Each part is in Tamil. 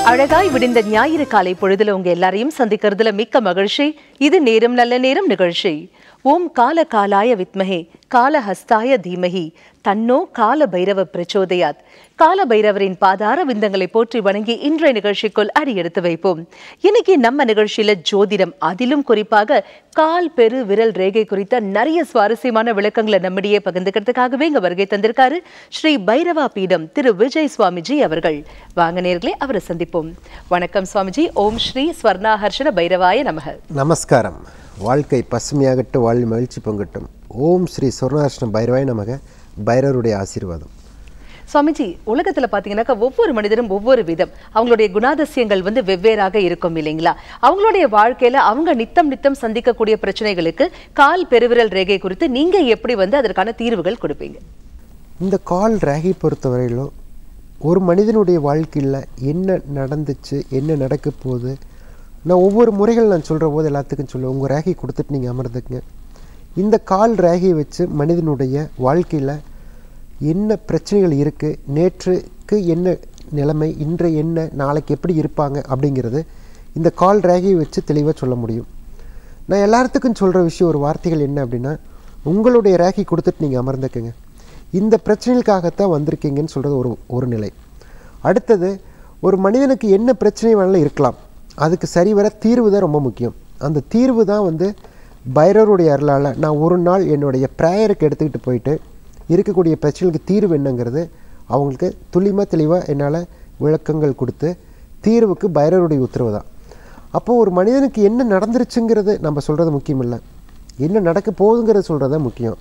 அழகாய் விடிந்த ஞாயிறு காலை பொழுதுல உங்க எல்லாரையும் சந்திக்கிறதுல மிக்க மகிழ்ச்சி இது நேரம் நல்ல நேரம் நிகழ்ச்சி ஓம் கால காலாய வித்மஹே காலஹஸ்தாய தீமஹி தன்னோ கால பைரவ பிரச்சோதயாத் கால பைரவரின் பாதார விந்தங்களை போற்றி வணங்கி இன்றைய நிகழ்ச்சிக்குள் அடி எடுத்து வைப்போம் இன்னைக்கு நம்ம நிகழ்ச்சியில ஜோதிடம் அதிலும் குறிப்பாக கால் பெரு விரல் ரேகை குறித்த நிறைய சுவாரஸ்யமான விளக்கங்களை நம்மிடையே பகிர்ந்துக்கிறதுக்காகவே இங்க வருகை தந்திருக்காரு ஸ்ரீ பைரவா பீடம் திரு விஜய் சுவாமிஜி அவர்கள் வாங்க நேர்களே அவரை சந்திப்போம் வணக்கம் சுவாமிஜி ஓம் ஸ்ரீ ஸ்வர்ணாஹர்ஷன பைரவாய நமக நமஸ்காரம் வாழ்க்கை பசுமையாகட்டும் வாழ் மகிழ்ச்சி பொங்கட்டும் ஓம் ஸ்ரீ சொர்ணாஷ்ண பைரவாய் நமக பைரவருடைய ஆசீர்வாதம் சுவாமிஜி உலகத்துல பாத்தீங்கன்னாக்கா ஒவ்வொரு மனிதரும் ஒவ்வொரு விதம் அவங்களுடைய குணாதிசயங்கள் வந்து வெவ்வேறாக இருக்கும் இல்லைங்களா அவங்களுடைய வாழ்க்கையில அவங்க நித்தம் நித்தம் சந்திக்கக்கூடிய பிரச்சனைகளுக்கு கால் பெருவிரல் ரேகை குறித்து நீங்க எப்படி வந்து அதற்கான தீர்வுகள் கொடுப்பீங்க இந்த கால் ரேகை பொறுத்தவரையிலும் ஒரு மனிதனுடைய வாழ்க்கையில் என்ன நடந்துச்சு என்ன நடக்க போகுது நான் ஒவ்வொரு முறைகள் நான் சொல்கிற போது எல்லாத்துக்கும் சொல்லுவேன் உங்கள் ரேகை கொடுத்துட்டு நீங்கள் அமர்ந்துக்குங்க இந்த கால் ரேகையை வச்சு மனிதனுடைய வாழ்க்கையில் என்ன பிரச்சனைகள் இருக்குது நேற்றுக்கு என்ன நிலைமை இன்று என்ன நாளைக்கு எப்படி இருப்பாங்க அப்படிங்கிறது இந்த கால் ரேகையை வச்சு தெளிவாக சொல்ல முடியும் நான் எல்லாத்துக்கும் சொல்கிற விஷயம் ஒரு வார்த்தைகள் என்ன அப்படின்னா உங்களுடைய ரேகை கொடுத்துட்டு நீங்கள் அமர்ந்துக்குங்க இந்த பிரச்சனைகளுக்காகத்தான் வந்திருக்கீங்கன்னு சொல்கிறது ஒரு ஒரு நிலை அடுத்தது ஒரு மனிதனுக்கு என்ன பிரச்சனை வேணாலும் இருக்கலாம் அதுக்கு சரிவர தீர்வு தான் ரொம்ப முக்கியம் அந்த தீர்வு தான் வந்து பைரவருடைய அருளால் நான் ஒரு நாள் என்னுடைய ப்ரேயருக்கு எடுத்துக்கிட்டு போயிட்டு இருக்கக்கூடிய பிரச்சனைகளுக்கு தீர்வு என்னங்கிறது அவங்களுக்கு துல்லியமாக தெளிவாக என்னால் விளக்கங்கள் கொடுத்து தீர்வுக்கு பைரவருடைய உத்தரவு தான் அப்போது ஒரு மனிதனுக்கு என்ன நடந்துருச்சுங்கிறது நம்ம சொல்கிறது முக்கியம் இல்லை என்ன நடக்க போகுதுங்கிறது சொல்கிறது தான் முக்கியம்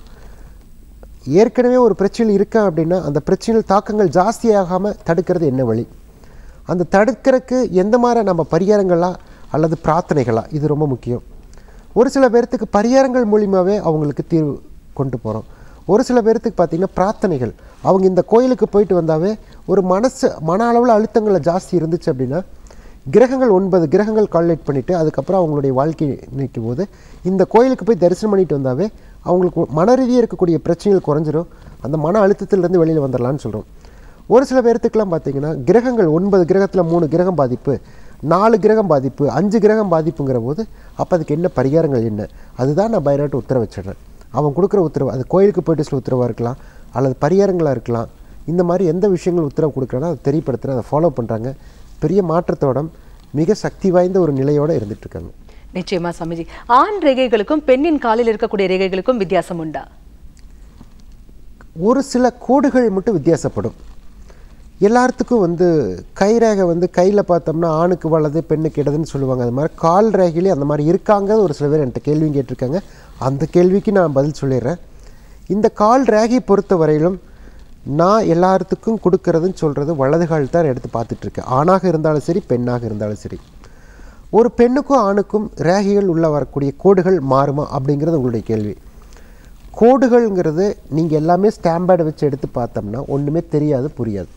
ஏற்கனவே ஒரு பிரச்சனை இருக்கா அப்படின்னா அந்த பிரச்சனையில் தாக்கங்கள் ஜாஸ்தியாகாமல் தடுக்கிறது என்ன வழி அந்த தடுக்கிறதுக்கு எந்த மாதிரி நம்ம பரிகாரங்களா அல்லது பிரார்த்தனைகளா இது ரொம்ப முக்கியம் ஒரு சில பேர்த்துக்கு பரிகாரங்கள் மூலியமாகவே அவங்களுக்கு தீர்வு கொண்டு போகிறோம் ஒரு சில பேர்த்துக்கு பார்த்திங்கன்னா பிரார்த்தனைகள் அவங்க இந்த கோயிலுக்கு போயிட்டு வந்தாவே ஒரு மனசு மன அளவில் அழுத்தங்கள் ஜாஸ்தி இருந்துச்சு அப்படின்னா கிரகங்கள் ஒன்பது கிரகங்கள் கால்குலேட் பண்ணிவிட்டு அதுக்கப்புறம் அவங்களுடைய வாழ்க்கை நிற்கும் போது இந்த கோயிலுக்கு போய் தரிசனம் பண்ணிட்டு வந்தாவே அவங்களுக்கு மன ரீதியாக இருக்கக்கூடிய பிரச்சனைகள் குறைஞ்சிரும் அந்த மன அழுத்தத்திலேருந்து வெளியில் வந்துடலான்னு சொல்கிறோம் ஒரு சில பேர்த்துக்கெல்லாம் பார்த்தீங்கன்னா கிரகங்கள் ஒன்பது கிரகத்தில் மூணு கிரகம் பாதிப்பு நாலு கிரகம் பாதிப்பு அஞ்சு கிரகம் பாதிப்புங்கிற போது அப்போ அதுக்கு என்ன பரிகாரங்கள் என்ன அதுதான் நான் பைராட்டு உத்தரவு வச்சிடுறேன் அவன் கொடுக்குற உத்தரவு அது கோயிலுக்கு போயிட்டு சில உத்தரவாக இருக்கலாம் அல்லது பரிகாரங்களாக இருக்கலாம் இந்த மாதிரி எந்த விஷயங்கள் உத்தரவு கொடுக்குறானோ அதை தெரியப்படுத்துகிறேன் அதை ஃபாலோ பண்ணுறாங்க பெரிய மாற்றத்தோட மிக சக்தி வாய்ந்த ஒரு நிலையோடு இருந்துகிட்ருக்காங்க நிச்சயமா சுவாமிஜி ஆண் ரேகைகளுக்கும் பெண்ணின் காலில் இருக்கக்கூடிய ரேகைகளுக்கும் வித்தியாசம் உண்டா ஒரு சில கோடுகள் மட்டும் வித்தியாசப்படும் எல்லாத்துக்கும் வந்து கை ரேகை வந்து கையில் பார்த்தோம்னா ஆணுக்கு வலது பெண்ணுக்கு இடதுன்னு சொல்லுவாங்க அது மாதிரி கால் ரேகையிலே அந்த மாதிரி இருக்காங்க ஒரு சில பேர் என்கிட்ட கேள்வியும் கேட்டிருக்காங்க அந்த கேள்விக்கு நான் பதில் சொல்லிடுறேன் இந்த கால் ரேகை பொறுத்த வரையிலும் நான் எல்லாத்துக்கும் கொடுக்கறதுன்னு சொல்கிறது வலது கால் தான் எடுத்து பார்த்துட்ருக்கேன் ஆணாக இருந்தாலும் சரி பெண்ணாக இருந்தாலும் சரி ஒரு பெண்ணுக்கும் ஆணுக்கும் ரேகைகள் உள்ள வரக்கூடிய கோடுகள் மாறுமா அப்படிங்கிறது உங்களுடைய கேள்வி கோடுகள்ங்கிறது நீங்கள் எல்லாமே ஸ்டாம்பேர்டை வச்சு எடுத்து பார்த்தோம்னா ஒன்றுமே தெரியாது புரியாது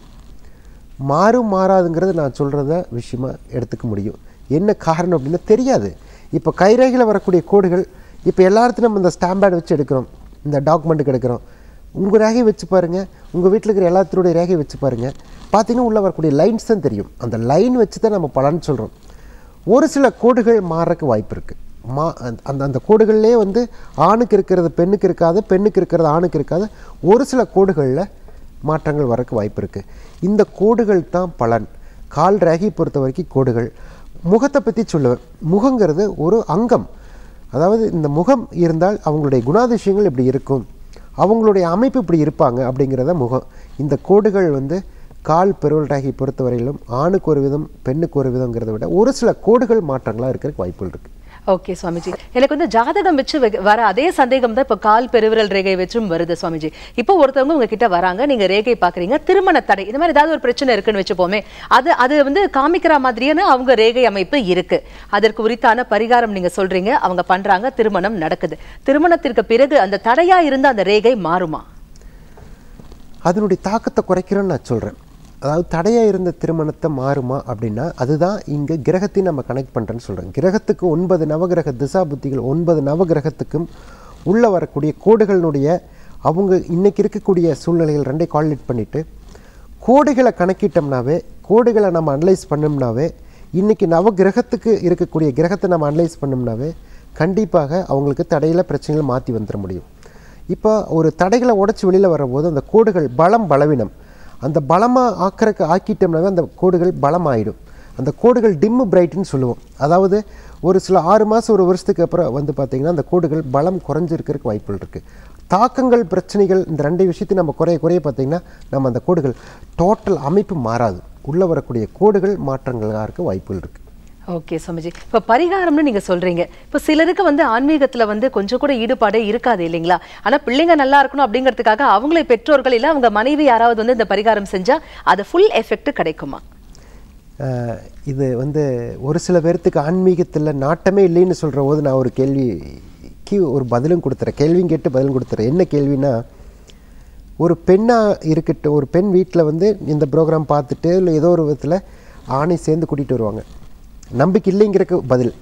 மாறும் மாறாதுங்கிறது நான் சொல்கிறத விஷயமா எடுத்துக்க முடியும் என்ன காரணம் அப்படின்னா தெரியாது இப்போ கைரேகையில் வரக்கூடிய கோடுகள் இப்போ எல்லாத்தையும் நம்ம இந்த ஸ்டாம்பேர்டு வச்சு எடுக்கிறோம் இந்த டாக்குமெண்ட்டுக்கு எடுக்கிறோம் உங்கள் ரேகை வச்சு பாருங்கள் உங்கள் வீட்டில் இருக்கிற எல்லாத்தினுடைய ரேகை வச்சு பாருங்கள் பார்த்தீங்கன்னா உள்ளே வரக்கூடிய லைன்ஸ் தான் தெரியும் அந்த லைன் வச்சு தான் நம்ம பலன் சொல்கிறோம் ஒரு சில கோடுகள் மாறக்கு வாய்ப்பு இருக்குது மா அந்த அந்த கோடுகள்லேயே வந்து ஆணுக்கு இருக்கிறது பெண்ணுக்கு இருக்காது பெண்ணுக்கு இருக்கிறது ஆணுக்கு இருக்காது ஒரு சில கோடுகளில் மாற்றங்கள் வரக்கு வாய்ப்பு இருக்குது இந்த கோடுகள் தான் பலன் கால் ரேகை பொறுத்த வரைக்கும் கோடுகள் முகத்தை பற்றி சொல்லுவேன் முகங்கிறது ஒரு அங்கம் அதாவது இந்த முகம் இருந்தால் அவங்களுடைய குணாதிசயங்கள் இப்படி இருக்கும் அவங்களுடைய அமைப்பு இப்படி இருப்பாங்க அப்படிங்கிறத முகம் இந்த கோடுகள் வந்து கால் பெருவல் ரேகை பொறுத்தவரையிலும் ஆணுக்கு ஒரு விதம் பெண்ணுக்கு ஒரு விதங்கிறத விட ஒரு சில கோடுகள் மாற்றங்களாக இருக்கிறதுக்கு வாய்ப்புகள் இருக்குது ஓகே சுவாமிஜி எனக்கு வந்து ஜாதகம் வச்சு வெ- வர அதே சந்தேகம் தான் இப்போ கால் பெருவிரல் ரேகை வச்சும் வருது சுவாமிஜி இப்போ ஒருத்தவங்க உங்ககிட்ட வராங்க நீங்க ரேகை பாக்குறீங்க திருமண தடை இந்த மாதிரி ஏதாவது ஒரு பிரச்சனை இருக்குன்னு வச்சுப்போமே அது அது வந்து காமிக்கிற மாதிரியான அவங்க ரேகை அமைப்பு இருக்கு அதற்கு உரித்தான பரிகாரம் நீங்க சொல்றீங்க அவங்க பண்றாங்க திருமணம் நடக்குது திருமணத்திற்கு பிறகு அந்த தடையா இருந்த அந்த ரேகை மாறுமா அதனுடைய தாக்கத்தை குறைக்கிறோன்னு நான் சொல்கிறேன் அதாவது தடையாக இருந்த திருமணத்தை மாறுமா அப்படின்னா அதுதான் இங்கே கிரகத்தையும் நம்ம கனெக்ட் பண்ணுறேன்னு சொல்கிறேன் கிரகத்துக்கு ஒன்பது நவகிரக திசா புத்திகள் ஒன்பது நவகிரகத்துக்கும் உள்ளே வரக்கூடிய கோடுகளினுடைய அவங்க இன்னைக்கு இருக்கக்கூடிய சூழ்நிலைகள் ரெண்டை கால்குலேட் பண்ணிவிட்டு கோடுகளை கணக்கிட்டோம்னாவே கோடுகளை நம்ம அனலைஸ் பண்ணோம்னாவே இன்றைக்கி நவ கிரகத்துக்கு இருக்கக்கூடிய கிரகத்தை நம்ம அனலைஸ் பண்ணோம்னாவே கண்டிப்பாக அவங்களுக்கு தடையில் பிரச்சனைகள் மாற்றி வந்துட முடியும் இப்போ ஒரு தடைகளை உடச்சி வெளியில் வரும்போது அந்த கோடுகள் பலம் பலவீனம் அந்த பலமாக ஆக்கிறக்கு ஆக்கிட்டோம்னாவே அந்த கோடுகள் பலமாயிடும் அந்த கோடுகள் டிம்மு பிரைட்னு சொல்லுவோம் அதாவது ஒரு சில ஆறு மாதம் ஒரு வருஷத்துக்கு அப்புறம் வந்து பார்த்திங்கன்னா அந்த கோடுகள் பலம் குறைஞ்சிருக்கிறதுக்கு வாய்ப்புகள் இருக்குது தாக்கங்கள் பிரச்சனைகள் இந்த ரெண்டு விஷயத்தையும் நம்ம குறைய குறைய பார்த்திங்கன்னா நம்ம அந்த கோடுகள் டோட்டல் அமைப்பு மாறாது உள்ளே வரக்கூடிய கோடுகள் மாற்றங்களாக இருக்க வாய்ப்புகள் இருக்குது ஓகே சுவாமிஜி இப்ப பரிகாரம்னு நீங்க சொல்றீங்க இப்ப சிலருக்கு வந்து ஆன்மீகத்துல வந்து கொஞ்சம் கூட ஈடுபாடே இருக்காது இல்லைங்களா ஆனா பிள்ளைங்க நல்லா இருக்கணும் அப்படிங்கிறதுக்காக அவங்களே பெற்றோர்கள் இல்ல அவங்க மனைவி யாராவது வந்து இந்த பரிகாரம் செஞ்சா அது ஃபுல் எஃபெக்ட் கிடைக்குமா ஆஹ் இது வந்து ஒரு சில பேர்த்துக்கு ஆன்மீகத்தில் நாட்டமே இல்லைன்னு சொல்கிற போது நான் ஒரு கேள்விக்கு ஒரு பதிலும் கொடுத்துறேன் கேள்வியும் கேட்டு பதிலும் கொடுத்துறேன் என்ன கேள்வினா ஒரு பெண்ணாக இருக்கட்டும் ஒரு பெண் வீட்டில் வந்து இந்த ப்ரோக்ராம் பார்த்துட்டு இல்லை ஏதோ ஒரு விதத்தில் ஆணை சேர்ந்து கூட்டிகிட்டு வருவாங்க நம்பிக்கை இல்லைங்கிறக்கு பதில்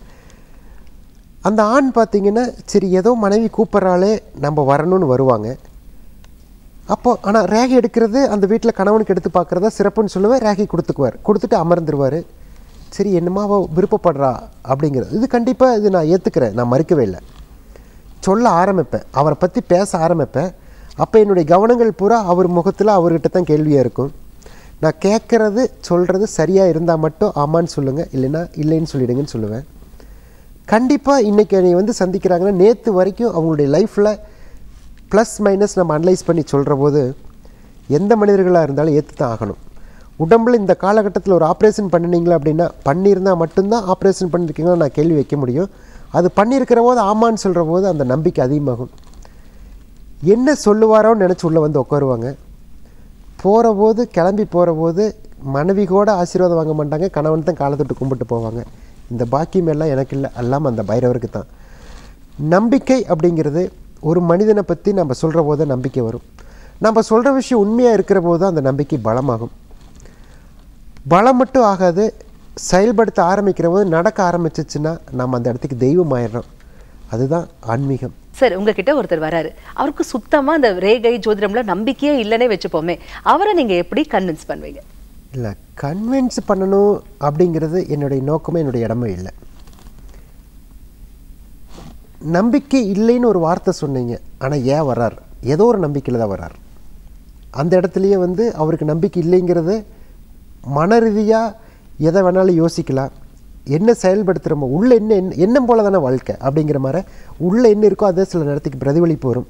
அந்த ஆண் பார்த்தீங்கன்னா சரி ஏதோ மனைவி கூப்பிட்றாலே நம்ம வரணும்னு வருவாங்க அப்போ ஆனால் ரேகை எடுக்கிறது அந்த வீட்டில் கணவனுக்கு எடுத்து பார்க்குறதா சிறப்புன்னு சொல்லுவேன் ரேகை கொடுத்துக்குவார் கொடுத்துட்டு அமர்ந்துருவார் சரி என்னமோ அவள் விருப்பப்படுறா அப்படிங்கிறது இது கண்டிப்பாக இது நான் ஏற்றுக்கிறேன் நான் மறுக்கவே இல்லை சொல்ல ஆரம்பிப்பேன் அவரை பற்றி பேச ஆரம்பிப்பேன் அப்போ என்னுடைய கவனங்கள் பூரா அவர் முகத்தில் அவர்கிட்ட தான் கேள்வியாக இருக்கும் நான் கேட்குறது சொல்கிறது சரியாக இருந்தால் மட்டும் ஆமான்னு சொல்லுங்கள் இல்லைன்னா இல்லைன்னு சொல்லிடுங்கன்னு சொல்லுவேன் கண்டிப்பாக இன்றைக்கி என்னை வந்து சந்திக்கிறாங்கன்னா நேற்று வரைக்கும் அவங்களுடைய லைஃப்பில் ப்ளஸ் மைனஸ் நம்ம அனலைஸ் பண்ணி சொல்கிற போது எந்த மனிதர்களாக இருந்தாலும் ஏற்று தான் ஆகணும் உடம்புல இந்த காலகட்டத்தில் ஒரு ஆப்ரேஷன் பண்ணினீங்களா அப்படின்னா பண்ணியிருந்தால் மட்டும்தான் ஆப்ரேஷன் பண்ணியிருக்கீங்களா நான் கேள்வி வைக்க முடியும் அது பண்ணியிருக்கிற போது ஆமான்னு சொல்கிற போது அந்த நம்பிக்கை அதிகமாகும் என்ன சொல்லுவாரோன்னு நினச்சி உள்ளே வந்து உட்காருவாங்க போகிற போது கிளம்பி போகிற போது மனைவி கூட ஆசீர்வாதம் வாங்க மாட்டாங்க கணவன் தான் காலை தொட்டு கும்பிட்டு போவாங்க இந்த பாக்கியம் எல்லாம் எனக்கு இல்லை எல்லாம் அந்த பைரவருக்கு தான் நம்பிக்கை அப்படிங்கிறது ஒரு மனிதனை பற்றி நம்ம சொல்கிற போது தான் நம்பிக்கை வரும் நம்ம சொல்கிற விஷயம் உண்மையாக இருக்கிற போது தான் அந்த நம்பிக்கை பலமாகும் பலம் மட்டும் ஆகாது செயல்படுத்த ஆரம்பிக்கிற போது நடக்க ஆரம்பிச்சிச்சுன்னா நம்ம அந்த இடத்துக்கு தெய்வம் ஆயிடுறோம் அதுதான் ஆன்மீகம் சரி உங்ககிட்ட ஒருத்தர் வராரு அவருக்கு சுத்தமா அந்த ரேகை ஜோதிடம்ல நம்பிக்கையே இல்லைன்னே வச்சுப்போமே அவரை நீங்க எப்படி கன்வின்ஸ் பண்ணுவீங்க இல்லை கன்வின்ஸ் பண்ணணும் அப்படிங்கிறது என்னுடைய நோக்கமே என்னுடைய இடமே இல்லை நம்பிக்கை இல்லைன்னு ஒரு வார்த்தை சொன்னீங்க ஆனால் ஏன் வர்றார் ஏதோ ஒரு நம்பிக்கையில் தான் வர்றார் அந்த இடத்துலையே வந்து அவருக்கு நம்பிக்கை இல்லைங்கிறது மன ரீதியாக எதை வேணாலும் யோசிக்கலாம் என்ன செயல்படுத்துகிறோமோ உள்ள என்ன என்ன எண்ணம் போல தானே வாழ்க்கை அப்படிங்கிற மாதிரி உள்ள என்ன இருக்கோ அதே சில நேரத்துக்கு பிரதிபலிப்பு வரும்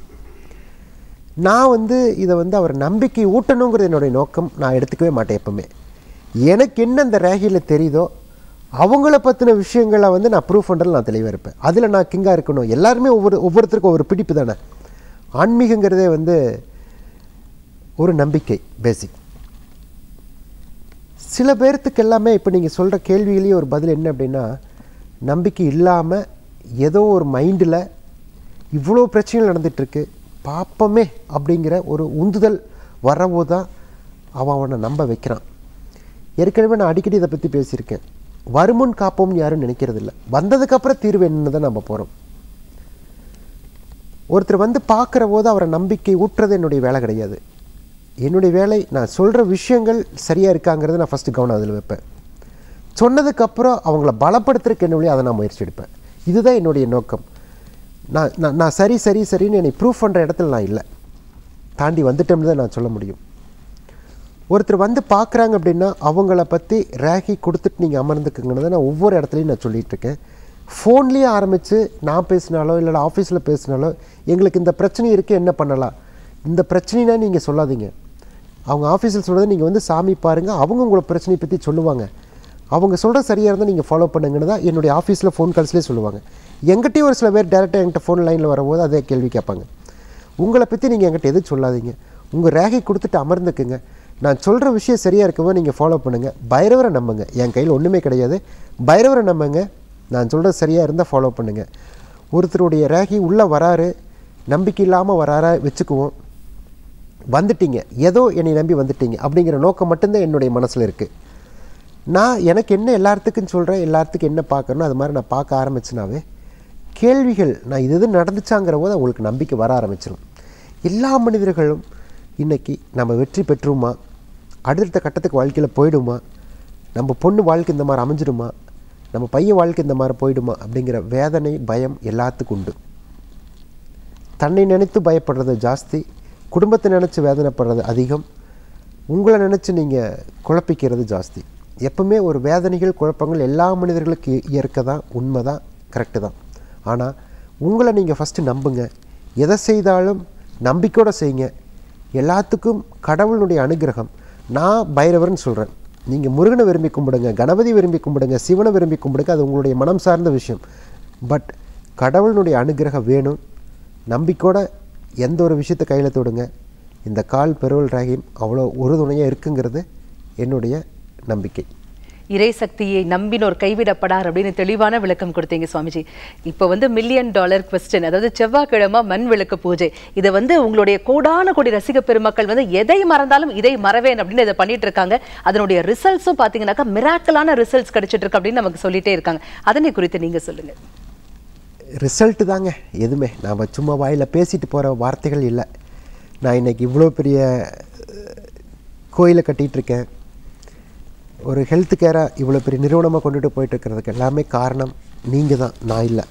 நான் வந்து இதை வந்து அவர் நம்பிக்கை ஊட்டணுங்கிறது என்னுடைய நோக்கம் நான் எடுத்துக்கவே மாட்டேன் எப்பவுமே எனக்கு என்ன அந்த ரேகையில் தெரியுதோ அவங்கள பற்றின விஷயங்களை வந்து நான் ப்ரூஃப் பண்ணுறது நான் தெளிவாக இருப்பேன் அதில் நான் கிங்காக இருக்கணும் எல்லாருமே ஒவ்வொரு ஒவ்வொருத்தருக்கும் ஒவ்வொரு பிடிப்பு தானே ஆன்மீகங்கிறதே வந்து ஒரு நம்பிக்கை பேசிக் சில பேர்த்துக்கு எல்லாமே இப்போ நீங்கள் சொல்கிற கேள்வியிலேயே ஒரு பதில் என்ன அப்படின்னா நம்பிக்கை இல்லாமல் ஏதோ ஒரு மைண்டில் இவ்வளோ பிரச்சனைகள் நடந்துகிட்ருக்கு பாப்பமே அப்படிங்கிற ஒரு உந்துதல் வரபோது தான் அவன் அவனை நம்ப வைக்கிறான் ஏற்கனவே நான் அடிக்கடி இதை பற்றி பேசியிருக்கேன் வருமுன் காப்போம்னு யாரும் நினைக்கிறது இல்லை வந்ததுக்கப்புறம் தீர்வு என்னன்னு தான் நம்ம போகிறோம் ஒருத்தர் வந்து பார்க்குற போது அவரை நம்பிக்கை ஊட்டுறது என்னுடைய வேலை கிடையாது என்னுடைய வேலை நான் சொல்கிற விஷயங்கள் சரியாக இருக்காங்கிறத நான் ஃபஸ்ட்டு கவனம் அதில் வைப்பேன் சொன்னதுக்கப்புறம் அவங்கள பலப்படுத்துறதுக்கு என்ன வழியோ அதை நான் முயற்சி எடுப்பேன் இதுதான் என்னுடைய நோக்கம் நான் நான் நான் சரி சரி சரின்னு என்னை ப்ரூஃப் பண்ணுற இடத்துல நான் இல்லை தாண்டி வந்துட்டோம்னு தான் நான் சொல்ல முடியும் ஒருத்தர் வந்து பார்க்குறாங்க அப்படின்னா அவங்கள பற்றி ரேகி கொடுத்துட்டு நீங்கள் அமர்ந்துக்குங்கன்னு தான் நான் ஒவ்வொரு இடத்துலையும் நான் சொல்லிகிட்டு இருக்கேன் ஃபோன்லேயே ஆரம்பித்து நான் பேசினாலோ இல்லை ஆஃபீஸில் பேசினாலோ எங்களுக்கு இந்த பிரச்சனை இருக்குது என்ன பண்ணலாம் இந்த பிரச்சனைனா நீங்கள் சொல்லாதீங்க அவங்க ஆஃபீஸில் சொல்கிறத நீங்கள் வந்து சாமி பாருங்கள் அவங்க உங்களை பிரச்சனையை பற்றி சொல்லுவாங்க அவங்க சொல்கிற சரியாக இருந்தால் நீங்கள் ஃபாலோ பண்ணுங்கன்னு தான் என்னுடைய ஆஃபீஸில் ஃபோன் கால்ஸ்லேயே சொல்லுவாங்க எங்கிட்டயும் ஒரு சில பேர் டேரெக்டாக என்கிட்ட ஃபோன் லைனில் வரும்போது அதே கேள்வி கேட்பாங்க உங்களை பற்றி நீங்கள் என்கிட்ட எதுவும் சொல்லாதீங்க உங்கள் ரேகை கொடுத்துட்டு அமர்ந்துக்குங்க நான் சொல்கிற விஷயம் சரியாக இருக்கவோ நீங்கள் ஃபாலோ பண்ணுங்கள் பைரவரை நம்புங்க என் கையில் ஒன்றுமே கிடையாது பைரவரை நம்புங்க நான் சொல்கிறது சரியாக இருந்தால் ஃபாலோ பண்ணுங்கள் ஒருத்தருடைய ரேகை உள்ளே வராரு நம்பிக்கை இல்லாமல் வராரா வச்சுக்குவோம் வந்துட்டீங்க ஏதோ என்னை நம்பி வந்துட்டீங்க அப்படிங்கிற நோக்கம் மட்டும்தான் என்னுடைய மனசில் இருக்குது நான் எனக்கு என்ன எல்லாத்துக்கும் சொல்கிறேன் எல்லாத்துக்கும் என்ன பார்க்கணும் அது மாதிரி நான் பார்க்க ஆரம்பிச்சுனாவே கேள்விகள் நான் இது இது நடந்துச்சாங்கிற போது அவங்களுக்கு நம்பிக்கை வர ஆரம்பிச்சிடும் எல்லா மனிதர்களும் இன்றைக்கி நம்ம வெற்றி பெற்றுமா அடுத்த கட்டத்துக்கு வாழ்க்கையில் போயிடுமா நம்ம பொண்ணு வாழ்க்கை இந்த மாதிரி அமைஞ்சிடுமா நம்ம பையன் வாழ்க்கை இந்த மாதிரி போயிடுமா அப்படிங்கிற வேதனை பயம் எல்லாத்துக்கும் உண்டு தன்னை நினைத்து பயப்படுறது ஜாஸ்தி குடும்பத்தை நினச்சி வேதனைப்படுறது அதிகம் உங்களை நினச்சி நீங்கள் குழப்பிக்கிறது ஜாஸ்தி எப்பவுமே ஒரு வேதனைகள் குழப்பங்கள் எல்லா மனிதர்களுக்கு இயற்கை தான் உண்மை தான் கரெக்டு தான் ஆனால் உங்களை நீங்கள் ஃபஸ்ட்டு நம்புங்க எதை செய்தாலும் நம்பிக்கையோடு செய்யுங்க எல்லாத்துக்கும் கடவுளுடைய அனுகிரகம் நான் பைரவர்னு சொல்கிறேன் நீங்கள் முருகனை விரும்பி கும்பிடுங்க கணபதி விரும்பி கும்பிடுங்க சிவனை விரும்பி கும்பிடுங்க அது உங்களுடைய மனம் சார்ந்த விஷயம் பட் கடவுளினுடைய அனுகிரகம் வேணும் நம்பிக்கையோட எந்த ஒரு விஷயத்தை கையில் தொடுங்க இந்த கால் பெருவல் ராகிம் அவ்வளோ உறுதுணையாக இருக்குங்கிறது என்னுடைய நம்பிக்கை இறை சக்தியை நம்பினோர் கைவிடப்படார் அப்படின்னு தெளிவான விளக்கம் கொடுத்தீங்க சுவாமிஜி இப்போ வந்து மில்லியன் டாலர் கொஸ்டின் அதாவது செவ்வாய்க்கிழமை மண் விளக்கு பூஜை இதை வந்து உங்களுடைய கோடான கோடி ரசிக பெருமக்கள் வந்து எதை மறந்தாலும் இதை மறவேன் அப்படின்னு இதை பண்ணிட்டு இருக்காங்க அதனுடைய ரிசல்ட்ஸும் பார்த்தீங்கன்னாக்கா மிராக்கலான ரிசல்ட்ஸ் கிடைச்சிட்டு இருக்கு அப்படின்னு நமக்கு சொல்லிட்டே இருக்காங்க அதனை குறித்து நீங்க சொல்லுங்க ரிசல்ட்டு தாங்க எதுவுமே நாம் சும்மா வாயில் பேசிட்டு போகிற வார்த்தைகள் இல்லை நான் இன்னைக்கு இவ்வளோ பெரிய அஹ், கோயிலை கட்டிகிட்டு இருக்கேன் ஒரு ஹெல்த் கேராக இவ்வளோ பெரிய நிறுவனமாக கொண்டுட்டு போயிட்டு இருக்கிறதுக்கு எல்லாமே காரணம் நீங்கள் தான் நான் இல்லை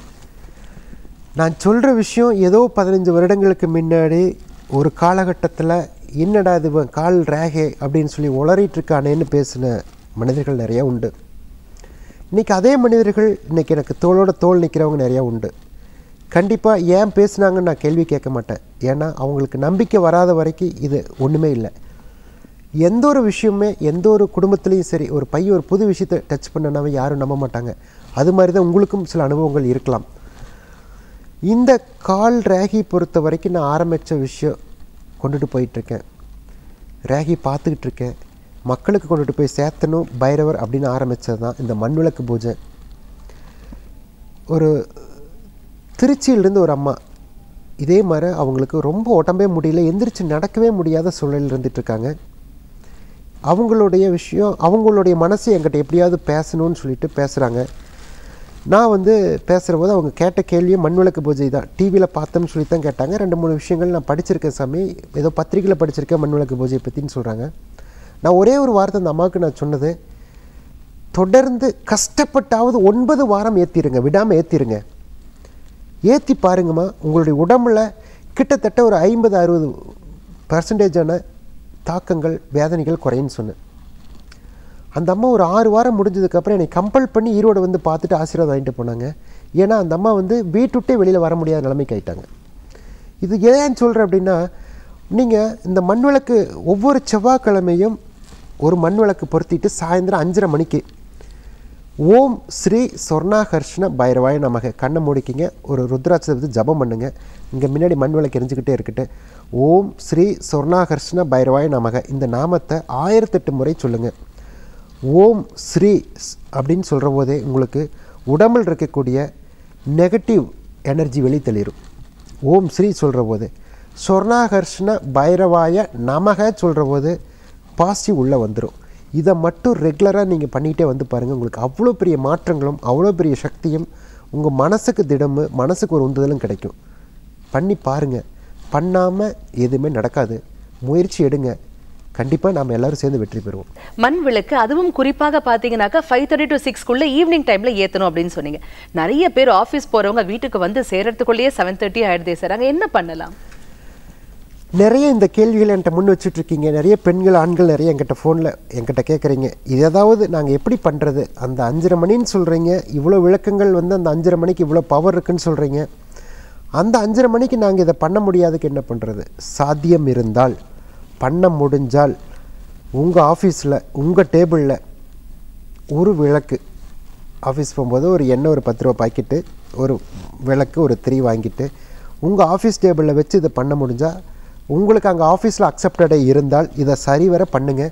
நான் சொல்கிற விஷயம் ஏதோ பதினஞ்சு வருடங்களுக்கு முன்னாடி ஒரு காலகட்டத்தில் என்னடா இது இவன் கால் ரேகே அப்படின்னு சொல்லி உளறிட்டு இருக்கானேன்னு பேசின மனிதர்கள் நிறையா உண்டு இன்றைக்கி அதே மனிதர்கள் இன்றைக்கி எனக்கு தோளோட தோள் நிற்கிறவங்க நிறையா உண்டு கண்டிப்பாக ஏன் பேசுனாங்கன்னு நான் கேள்வி கேட்க மாட்டேன் ஏன்னா அவங்களுக்கு நம்பிக்கை வராத வரைக்கும் இது ஒன்றுமே இல்லை எந்த ஒரு விஷயமே எந்த ஒரு குடும்பத்துலேயும் சரி ஒரு பையன் ஒரு புது விஷயத்தை டச் பண்ணனாவே யாரும் நம்ப மாட்டாங்க அது மாதிரி தான் உங்களுக்கும் சில அனுபவங்கள் இருக்கலாம் இந்த கால் ரேகி பொறுத்த வரைக்கும் நான் ஆரம்பித்த விஷயம் கொண்டுட்டு போயிட்டுருக்கேன் ரேகி பார்த்துக்கிட்டு இருக்கேன் மக்களுக்கு கொண்டுட்டு போய் சேர்த்தணும் பைரவர் அப்படின்னு ஆரம்பித்தது தான் இந்த மண்விளக்கு பூஜை ஒரு திருச்சியிலிருந்து ஒரு அம்மா இதே மாதிரி அவங்களுக்கு ரொம்ப உடம்பே முடியல எந்திரிச்சு நடக்கவே முடியாத சூழலில் இருந்துட்டு இருக்காங்க அவங்களுடைய விஷயம் அவங்களுடைய மனசு என்கிட்ட எப்படியாவது பேசணும்னு சொல்லிட்டு பேசுகிறாங்க நான் வந்து பேசுகிற போது அவங்க கேட்ட கேள்வியும் மண்விளக்கு பூஜை தான் டிவியில் பார்த்தோம்னு சொல்லி தான் கேட்டாங்க ரெண்டு மூணு விஷயங்கள் நான் படிச்சிருக்கேன் சாமி ஏதோ பத்திரிக்கையில் படிச்சிருக்கேன் மண்விளக்கு பூஜையை பற்றின்னு சொல்கிறாங்க நான் ஒரே ஒரு வார்த்தை அந்த அம்மாவுக்கு நான் சொன்னது தொடர்ந்து கஷ்டப்பட்டாவது ஒன்பது வாரம் ஏற்றிருங்க விடாமல் ஏற்றிருங்க ஏற்றி பாருங்கம்மா உங்களுடைய உடம்புல கிட்டத்தட்ட ஒரு ஐம்பது அறுபது பர்சன்டேஜான தாக்கங்கள் வேதனைகள் குறையுன்னு சொன்னேன் அந்த அம்மா ஒரு ஆறு வாரம் முடிஞ்சதுக்கப்புறம் என்னை கம்பல் பண்ணி ஈரோடு வந்து பார்த்துட்டு ஆசீர்வாதம் வாங்கிட்டு போனாங்க ஏன்னா அந்த அம்மா வந்து வீட்டுவிட்டே வெளியில் வர முடியாத நிலைமைக்கு ஆயிட்டாங்க இது ஏன் சொல்கிறேன் அப்படின்னா நீங்கள் இந்த மண் விளக்கு ஒவ்வொரு செவ்வாய்க்கிழமையும் ஒரு மண் விளக்கு பொருத்திட்டு சாயந்தரம் அஞ்சரை மணிக்கு ஓம் ஸ்ரீ சொர்ணாகர்ஷ்ண பைரவாய நமக கண்ணை மூடிக்கிங்க ஒரு ருத்ராட்சத்தை வந்து ஜபம் பண்ணுங்க இங்கே முன்னாடி மண் விளக்கு எரிஞ்சுக்கிட்டே இருக்கட்டு ஓம் ஸ்ரீ சொர்ணாகர்ஷ்ண பைரவாய நமக இந்த நாமத்தை ஆயிரத்தெட்டு முறை சொல்லுங்கள் ஓம் ஸ்ரீ ஸ் அப்படின்னு சொல்கிற போதே உங்களுக்கு உடம்பில் இருக்கக்கூடிய நெகட்டிவ் எனர்ஜி வெளித்தளிரும் ஓம் ஸ்ரீ சொல்கிற போது சொர்ணாகர்ஷ்ண பைரவாய நமக சொல்கிற போது பாசிட்டிவ் உள்ளே வந்துடும் இதை மட்டும் ரெகுலராக நீங்கள் பண்ணிகிட்டே வந்து பாருங்கள் உங்களுக்கு அவ்வளோ பெரிய மாற்றங்களும் அவ்வளோ பெரிய சக்தியும் உங்கள் மனசுக்கு திடமு மனசுக்கு ஒரு உந்துதலும் கிடைக்கும் பண்ணி பாருங்கள் பண்ணாமல் எதுவுமே நடக்காது முயற்சி எடுங்க கண்டிப்பாக நாம் எல்லாரும் சேர்ந்து வெற்றி பெறுவோம் மண் விளக்கு அதுவும் குறிப்பாக பார்த்தீங்கன்னாக்கா ஃபைவ் தேர்ட்டி டு சிக்ஸ்க்குள்ள ஈவினிங் டைம்ல ஏற்றணும் அப்படின்னு சொன்னீங்க நிறைய பேர் ஆஃபீஸ் போறவங்க வீட்டுக்கு வந்து சேரத்துக்குள்ளேயே செவன் தேர்ட்டி ஆயிடுதே சார் அங்கே என்ன பண்ணலாம் நிறைய இந்த கேள்விகளை என்கிட்ட முன் வச்சுட்டு இருக்கீங்க நிறைய பெண்கள் ஆண்கள் நிறைய என்கிட்ட ஃபோனில் என்கிட்ட கேட்குறீங்க இது ஏதாவது நாங்கள் எப்படி பண்ணுறது அந்த அஞ்சரை மணின்னு சொல்கிறீங்க இவ்வளோ விளக்கங்கள் வந்து அந்த அஞ்சரை மணிக்கு இவ்வளோ பவர் இருக்குன்னு சொல்கிறீங்க அந்த அஞ்சரை மணிக்கு நாங்கள் இதை பண்ண முடியாதுக்கு என்ன பண்ணுறது சாத்தியம் இருந்தால் பண்ண முடிஞ்சால் உங்கள் ஆஃபீஸில் உங்கள் டேபிளில் ஒரு விளக்கு ஆஃபீஸ் போகும்போது ஒரு எண்ணெய் ஒரு பத்து ரூபா பாக்கெட்டு ஒரு விளக்கு ஒரு திரி வாங்கிட்டு உங்கள் ஆஃபீஸ் டேபிளில் வச்சு இதை பண்ண முடிஞ்சால் உங்களுக்கு அங்கே ஆஃபீஸில் அக்செப்டடே இருந்தால் இதை சரிவர பண்ணுங்கள்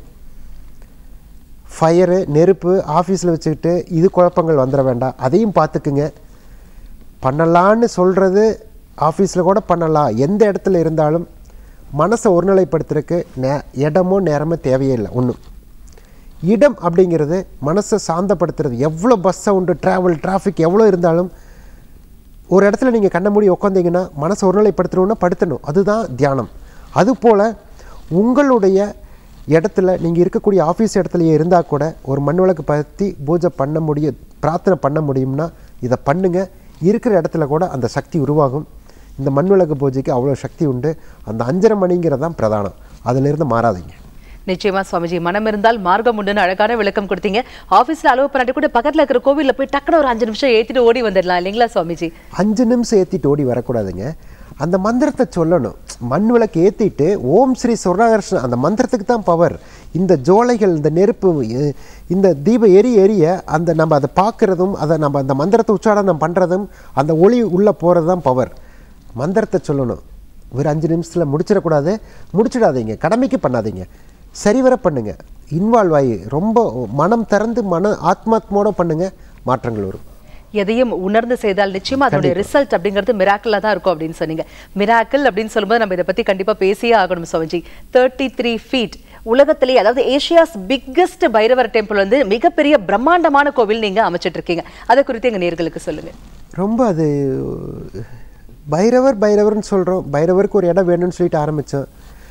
ஃபயரு நெருப்பு ஆஃபீஸில் வச்சுக்கிட்டு இது குழப்பங்கள் வந்துட வேண்டாம் அதையும் பார்த்துக்குங்க பண்ணலான்னு சொல்கிறது ஆஃபீஸில் கூட பண்ணலாம் எந்த இடத்துல இருந்தாலும் மனசை ஒருநிலைப்படுத்துறதுக்கு நே இடமோ நேரமோ தேவையே இல்லை ஒன்றும் இடம் அப்படிங்கிறது மனசை சாந்தப்படுத்துறது எவ்வளோ பஸ் சவுண்டு ட்ராவல் டிராஃபிக் எவ்வளோ இருந்தாலும் ஒரு இடத்துல நீங்கள் கண்ண மூடி உட்காந்தீங்கன்னா மனசை ஒருநிலைப்படுத்தணும்னா படுத்தணும் அதுதான் தியானம் அதுபோல் உங்களுடைய இடத்துல நீங்கள் இருக்கக்கூடிய ஆஃபீஸ் இடத்துலையே இருந்தால் கூட ஒரு மண் விளக்கு பற்றி பூஜை பண்ண முடியும் பிரார்த்தனை பண்ண முடியும்னா இதை பண்ணுங்க இருக்கிற இடத்துல கூட அந்த சக்தி உருவாகும் இந்த மண் விளக்கு பூஜைக்கு அவ்வளோ சக்தி உண்டு அந்த அஞ்சரை மணிங்கிறது தான் பிரதானம் அதிலிருந்து மாறாதீங்க நிச்சயமா சுவாமிஜி மனம் இருந்தால் மார்க்கம் உண்டுன்னு அழகான விளக்கம் கொடுத்தீங்க ஆபீஸ்ல அலுவல் பண்ணாட்டி கூட பக்கத்துல இருக்கிற கோவில்ல போய் டக்குனு ஒரு அஞ்சு நிமிஷம் ஏத்திட்டு ஓடி வந்துடலாம் இல்லைங்களா சுவாமிஜி அஞ்சு நிமிஷம் ஏற்றிட்டு ஓடி வரக்கூடாதுங்க அந்த மந்திரத்தை சொல்லணும் மண் விளக்கு ஏற்றிட்டு ஓம் ஸ்ரீ சொர்ணாகர்ஷ்ணன் அந்த மந்திரத்துக்கு தான் பவர் இந்த ஜோலைகள் இந்த நெருப்பு இ- இந்த தீபம் எரி எரிய அந்த நம்ம அதை பார்க்குறதும் அதை நம்ம அந்த மந்திரத்தை உச்சாரணம் பண்ணுறதும் அந்த ஒளி உள்ளே போகிறது தான் பவர் மந்திரத்தை சொல்லணும் ஒரு அஞ்சு நிமிஷத்தில் முடிச்சிடக்கூடாது முடிச்சிடாதீங்க கடமைக்கு பண்ணாதீங்க சரிவர பண்ணுங்க இன்வால்வ் ஆகி ரொம்ப மனம் திறந்து மன ஆத்மாத்மோட பண்ணுங்க மாற்றங்கள் வரும் எதையும் உணர்ந்து செய்தால் நிச்சயமா அதனுடைய ரிசல்ட் அப்படிங்கிறது மிராக்கிளா தான் இருக்கும் அப்படின்னு சொன்னீங்க மிராக்கிள் அப்படின்னு சொல்லும்போது நம்ம இதை பத்தி கண்டிப்பா பேசியே ஆகணும் சுவாமிஜி தேர்ட்டி த்ரீ ஃபீட் உலகத்திலேயே அதாவது ஏஷியாஸ் பிக்கஸ்ட் பைரவர் டெம்பிள் வந்து மிகப்பெரிய பிரம்மாண்டமான கோவில் நீங்க அமைச்சிட்டு இருக்கீங்க அதை குறித்து எங்க நேர்களுக்கு சொல்லுங்க ரொம்ப அது பைரவர் பைரவர்னு சொல்கிறோம் பைரவருக்கு ஒரு இடம் வேணும்னு சொல்லிட்டு ஆரம்பித்தோம்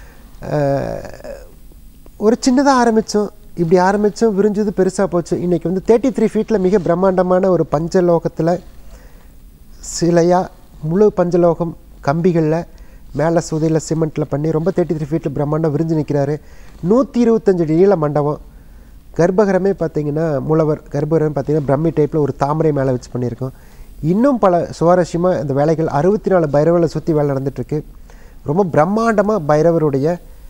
ஒரு சின்னதாக ஆரம்பித்தோம் இப்படி ஆரம்பித்தோம் விரிஞ்சது பெருசாக போச்சு இன்றைக்கி வந்து தேர்ட்டி த்ரீ ஃபீட்டில் மிக பிரம்மாண்டமான ஒரு பஞ்சலோகத்தில் சிலையாக முழு பஞ்சலோகம் கம்பிகளில் மேலே சுதையில் சிமெண்ட்டில் பண்ணி ரொம்ப தேர்ட்டி த்ரீ ஃபீட்டில் பிரம்மாண்டம் விரிஞ்சு நிற்கிறாரு நூற்றி இருபத்தஞ்சு அடி நீள மண்டபம் கர்ப்பகிரமே பார்த்தீங்கன்னா மூலவர் கர்ப்பகிரம் பார்த்தீங்கன்னா பிரம்மி டைப்பில் ஒரு தாமரை மேலே வச்சு பண்ணியிருக்கோம் இன்னும் பல சுவாரஸ்யமாக இந்த வேலைகள் அறுபத்தி நாலு பைரவர்களை சுற்றி வேலை நடந்துட்டுருக்கு ரொம்ப பிரம்மாண்டமாக பைரவருடைய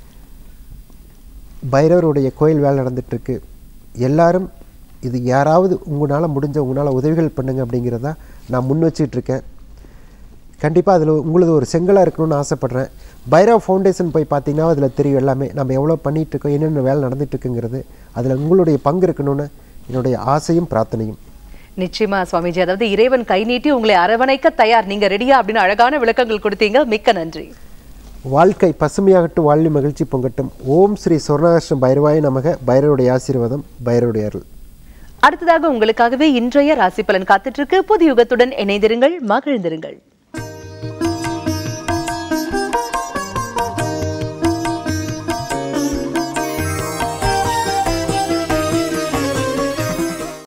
பைரவருடைய கோயில் வேலை நடந்துட்டுருக்கு எல்லாரும் இது யாராவது உங்களால் முடிஞ்ச உங்களால் உதவிகள் பண்ணுங்க அப்படிங்கிறதா நான் முன் வச்சிட்டு இருக்கேன் கண்டிப்பாக அதில் உங்களது ஒரு செங்கலாக இருக்கணும்னு ஆசைப்பட்றேன் பைரவ் ஃபவுண்டேஷன் போய் பார்த்தீங்கன்னா அதில் தெரியும் எல்லாமே நம்ம எவ்வளோ பண்ணிட்டு இருக்கோம் என்னென்ன வேலை நடந்துட்டு இருக்குங்கிறது அதில் உங்களுடைய பங்கு இருக்கணும்னு என்னுடைய ஆசையும் பிரார்த்தனையும் நிச்சயமா சுவாமிஜி அதாவது இறைவன் கை நீட்டி உங்களை அரவணைக்க தயார் நீங்க ரெடியா அப்படின்னு அழகான விளக்கங்கள் கொடுத்தீங்க மிக்க நன்றி வாழ்க்கை பசுமையாகட்டும் வாழ்வி மகிழ்ச்சி பொங்கட்டும் ஓம் ஸ்ரீ சொர்ணாகிருஷ்ண பைரவாய நமக பைரவருடைய ஆசீர்வாதம் பைரவருடைய அருள் அடுத்ததாக உங்களுக்காகவே இன்றைய ராசி பலன் காத்துட்டு இருக்கு புது யுகத்துடன் இணைந்திருங்கள் மகிழ்ந்திருங்கள்